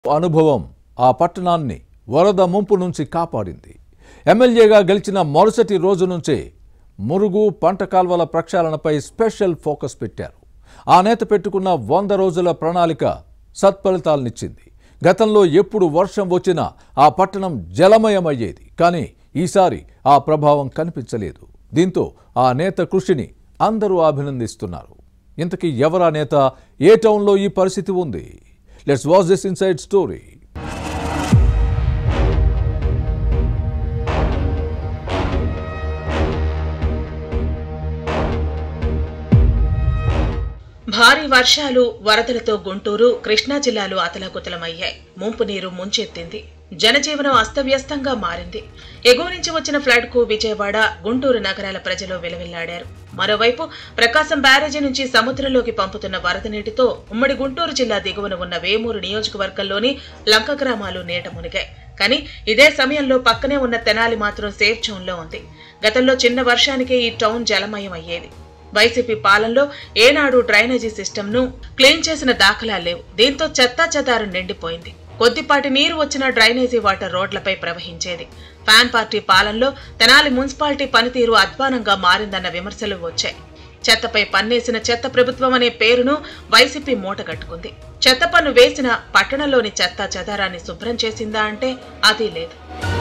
అనుభవం ఆ పట్టణాన్ని వరద ముంపు నుంచి కాపాడింది ఎమ్మెల్యేగా గెలిచిన మరుసటి రోజు నుంచే మురుగు పంట కాల్వల ప్రక్షాళనపై స్పెషల్ ఫోకస్ పెట్టారు ఆ నేత పెట్టుకున్న వంద రోజుల ప్రణాళిక సత్ఫలితాలనిచ్చింది గతంలో ఎప్పుడు వర్షం వచ్చినా ఆ పట్టణం జలమయమయ్యేది కానీ ఈసారి ఆ ప్రభావం కనిపించలేదు దీంతో ఆ నేత కృషిని అందరూ అభినందిస్తున్నారు ఇంతకీ ఎవరా నేత ఏ టౌన్లో ఈ పరిస్థితి ఉంది let's watch this inside story భారీ వర్షాలు వరదలతో గుంటూరు కృష్ణా జిల్లాలు అతలాకుతలమయ్యాయి ముంపు నీరు ముంచెత్తింది జనజీవనం అస్తవ్యస్తంగా మారింది ఎగువ నుంచి వచ్చిన ఫ్లడ్ కు విజయవాడ గుంటూరు నగరాల ప్రజలు విలవిల్లాడారు మరోవైపు ప్రకాశం బ్యారేజీ నుంచి సముద్రంలోకి పంపుతున్న వరద నీటితో ఉమ్మడి గుంటూరు జిల్లా దిగువన ఉన్న వేమూరు నియోజకవర్గంలోని లంక గ్రామాలు నీట మునిగాయి కానీ ఇదే సమయంలో పక్కనే ఉన్న తెనాలి మాత్రం సేఫ్ జోన్ లో ఉంది గతంలో చిన్న వర్షానికే ఈ టౌన్ జలమయం అయ్యేది వైసీపీ పాలనలో ఏనాడు డ్రైనేజీ సిస్టమ్ను క్లీన్ చేసిన దాఖలాలు లేవు దీంతో చెత్తా చెదారం నిండిపోయింది కొద్దిపాటి నీరు వచ్చిన డ్రైనేజీ వాటర్ రోడ్లపై ప్రవహించేది ఫ్యాన్ పార్టీ పాలనలో తెనాలి మున్సిపాలిటీ పనితీరు అధ్వానంగా మారిందన్న విమర్శలు వచ్చాయి చెత్తపై పన్నేసిన చెత్త ప్రభుత్వం అనే పేరును వైసీపీ మూటగట్టుకుంది చెత్త పన్ను వేసిన పట్టణంలోని చెత్త చెదారాన్ని శుభ్రం చేసిందా అంటే అది లేదు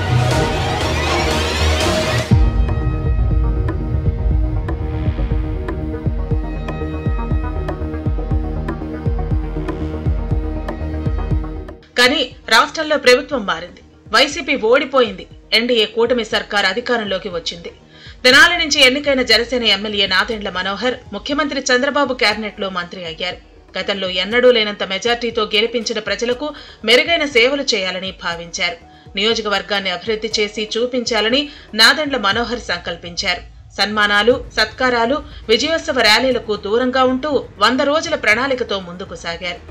కానీ రాష్ట్రంలో ప్రభుత్వం మారింది వైసీపీ ఓడిపోయింది ఎన్డీఏ కూటమి సర్కార్ అధికారంలోకి వచ్చింది తెనాలి నుంచి ఎన్నికైన జనసేన ఎమ్మెల్యే నాదెండ్ల మనోహర్ ముఖ్యమంత్రి చంద్రబాబు కేబినెట్ లో మంత్రి అయ్యారు గతంలో ఎన్నడూ లేనంత మెజార్టీతో గెలిపించిన ప్రజలకు మెరుగైన సేవలు చేయాలని భావించారు నియోజకవర్గాన్ని అభివృద్ధి చేసి చూపించాలని నాదెండ్ల మనోహర్ సంకల్పించారు సన్మానాలు సత్కారాలు విజయోత్సవ ర్యాలీలకు దూరంగా ఉంటూ వంద రోజుల ప్రణాళికతో ముందుకు సాగారు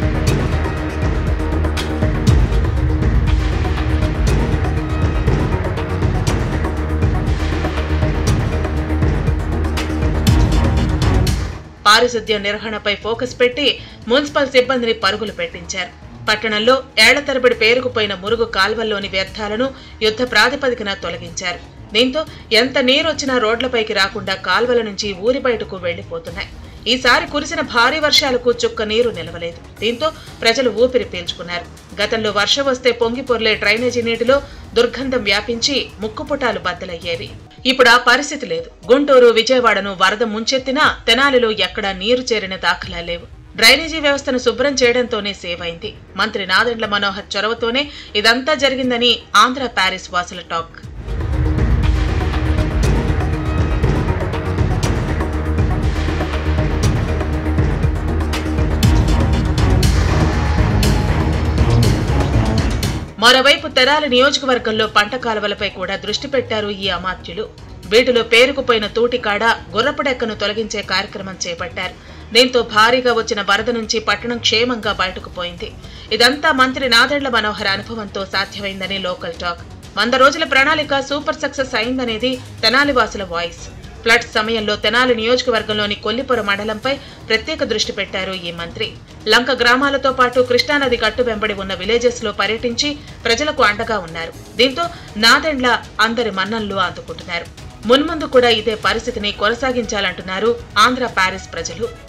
పారిశుద్ధ్య నిర్వహణపై ఫోకస్ పెట్టి మున్సిపల్ సిబ్బందిని పరుగులు పెట్టించారు పట్టణంలో ఏళ్ల తరబడి పేరుకుపోయిన మురుగు కాల్వల్లోని వ్యర్థాలను యుద్ధ ప్రాతిపదికన తొలగించారు దీంతో ఎంత నీరొచ్చినా రోడ్లపైకి రాకుండా కాల్వల నుంచి ఊరి బయటకు వెళ్లిపోతున్నాయి ఈసారి కురిసిన భారీ వర్షాలకు చుక్క నీరు నిలవలేదు దీంతో ప్రజలు ఊపిరి పీల్చుకున్నారు గతంలో వర్షం వస్తే పొంగి పొర్లే డ్రైనేజీ నీటిలో దుర్గంధం వ్యాపించి ముక్కుపుటాలు బద్దలయ్యేవి ఇప్పుడు ఆ పరిస్థితి లేదు గుంటూరు విజయవాడను వరద ముంచెత్తినా తెనాలిలో ఎక్కడా నీరు చేరిన దాఖలా లేవు డ్రైనేజీ వ్యవస్థను శుభ్రం చేయడంతోనే సేవ్ అయింది మంత్రి నాదెండ్ల మనోహర్ చొరవతోనే ఇదంతా జరిగిందని ఆంధ్ర ప్యారిస్ వాసుల టాక్ మరోవైపు తెరాలి నియోజకవర్గంలో పంట కాలువలపై కూడా దృష్టి పెట్టారు ఈ అమాత్యులు వీటిలో పేరుకుపోయిన తూటికాడ గుర్రపుడెక్కను తొలగించే కార్యక్రమం చేపట్టారు దీంతో భారీగా వచ్చిన వరద నుంచి పట్టణం క్షేమంగా బయటకు పోయింది ఇదంతా మంత్రి నాదెండ్ల మనోహర్ అనుభవంతో సాధ్యమైందని లోకల్ టాక్ వంద రోజుల ప్రణాళిక సూపర్ సక్సెస్ అయిందనేది తెనాలి వాసుల వాయిస్ ఫ్లడ్ సమయంలో తెనాలి నియోజకవర్గంలోని కొల్లిపుర మండలంపై ప్రత్యేక దృష్టి పెట్టారు ఈ మంత్రి లంక గ్రామాలతో పాటు కృష్ణానది గట్టు వెంబడి ఉన్న విలేజెస్ లో పర్యటించి ప్రజలకు అండగా ఉన్నారు దీంతో నాదెండ్ల అందరి మన్ననలు అందుకుంటున్నారు మున్ముందు కూడా ఇదే పరిస్థితిని కొనసాగించాలంటున్నారు ఆంధ్ర ప్యారిస్ ప్రజలు